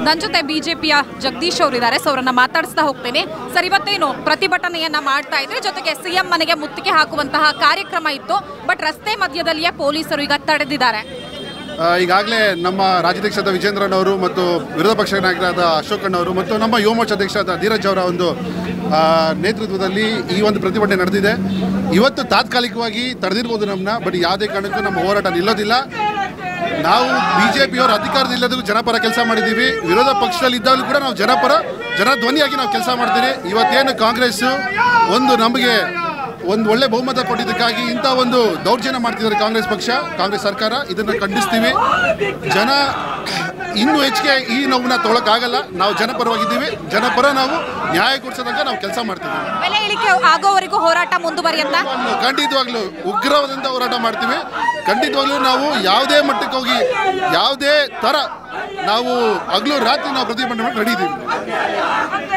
ನನ್ನ ಜೊತೆ ಬಿಜೆಪಿಯ ಜಗದೀಶ್ ಅವರಿದ್ದಾರೆ ಸೊ ಅವರನ್ನ ಮಾತಾಡಿಸ್ತಾ ಹೋಗ್ತೇನೆ ಸರ್ ಇವತ್ತೇನು ಪ್ರತಿಭಟನೆಯನ್ನ ಮಾಡ್ತಾ ಇದ್ರೆ ಜೊತೆಗೆ ಸಿಎಂ ಮನೆಗೆ ಮುತ್ತಿಗೆ ಹಾಕುವಂತಹ ಕಾರ್ಯಕ್ರಮ ಇತ್ತು ಬಟ್ ರಸ್ತೆ ಮಧ್ಯದಲ್ಲಿಯೇ ಪೊಲೀಸರು ಈಗ ತಡೆದಿದ್ದಾರೆ ಈಗಾಗಲೇ ನಮ್ಮ ರಾಜ್ಯಾಧ್ಯಕ್ಷರಾದ ವಿಜೇಂದ್ರನವರು ಮತ್ತು ವಿರೋಧ ಪಕ್ಷ ನಾಯಕರಾದ ಅಶೋಕಣ್ಣವರು ಮತ್ತು ನಮ್ಮ ಯುವ ಮೋರ್ಚಾ ಅಧ್ಯಕ್ಷರಾದ ಧೀರಜ್ ಅವರ ಒಂದು ಆ, ನೇತೃತ್ವದಲ್ಲಿ ಈ ಒಂದು ಪ್ರತಿಭಟನೆ ನಡೆದಿದೆ ಇವತ್ತು ತಾತ್ಕಾಲಿಕವಾಗಿ ತಡೆದಿರ್ಬೋದು ನಮ್ಮನ್ನ ಬಟ್ ಯಾವುದೇ ಕಾರಣಕ್ಕೂ ನಮ್ಮ ಹೋರಾಟ ನಿಲ್ಲೋದಿಲ್ಲ ನಾವು ಬಿ ಜೆ ಪಿಯವರು ಅಧಿಕಾರದಿಲ್ಲದಕ್ಕೂ ಜನಪರ ಕೆಲಸ ಮಾಡಿದ್ದೀವಿ ವಿರೋಧ ಪಕ್ಷದಲ್ಲಿ ಇದ್ದಾಗಲೂ ಕೂಡ ನಾವು ಜನಪರ ಜನ ಧ್ವನಿಯಾಗಿ ನಾವು ಕೆಲಸ ಮಾಡ್ತೀವಿ ಇವತ್ತೇನು ಕಾಂಗ್ರೆಸ್ಸು ಒಂದು ನಮಗೆ ಒಂದು ಒಳ್ಳೆ ಬಹುಮತ ಕೊಟ್ಟಿದ್ದಕ್ಕಾಗಿ ಇಂಥ ಒಂದು ದೌರ್ಜನ್ಯ ಮಾಡ್ತಿದ್ದಾರೆ ಕಾಂಗ್ರೆಸ್ ಪಕ್ಷ ಕಾಂಗ್ರೆಸ್ ಸರ್ಕಾರ ಇದನ್ನು ಖಂಡಿಸ್ತೀವಿ ಜನ ಇನ್ನೂ ಹೆಚ್ಚಿಗೆ ಈ ನೋವನ್ನ ತೊಗೊಳಕ್ಕಾಗಲ್ಲ ನಾವು ಜನಪರವಾಗಿದ್ದೀವಿ ಜನಪರ ನಾವು ನ್ಯಾಯ ಕೊಡಿಸೋದಂಗ ನಾವು ಕೆಲಸ ಮಾಡ್ತೀವಿ ಬೆಲೆ ಇಳಿಕೆ ಆಗೋವರೆಗೂ ಹೋರಾಟ ಮುಂದುವರಿಯಂತ ಖಂಡಿತವಾಗ್ಲೂ ಉಗ್ರವಾದಂಥ ಹೋರಾಟ ಮಾಡ್ತೀವಿ ಖಂಡಿತವಾಗ್ಲೂ ನಾವು ಯಾವುದೇ ಮಟ್ಟಕ್ಕೆ ಹೋಗಿ ಯಾವುದೇ ಥರ ನಾವು ಹಗಲು ರಾತ್ರಿ ನಾವು ಪ್ರತಿಭಟನೆ ಮಾಡಿ ನಡೀತೀವಿ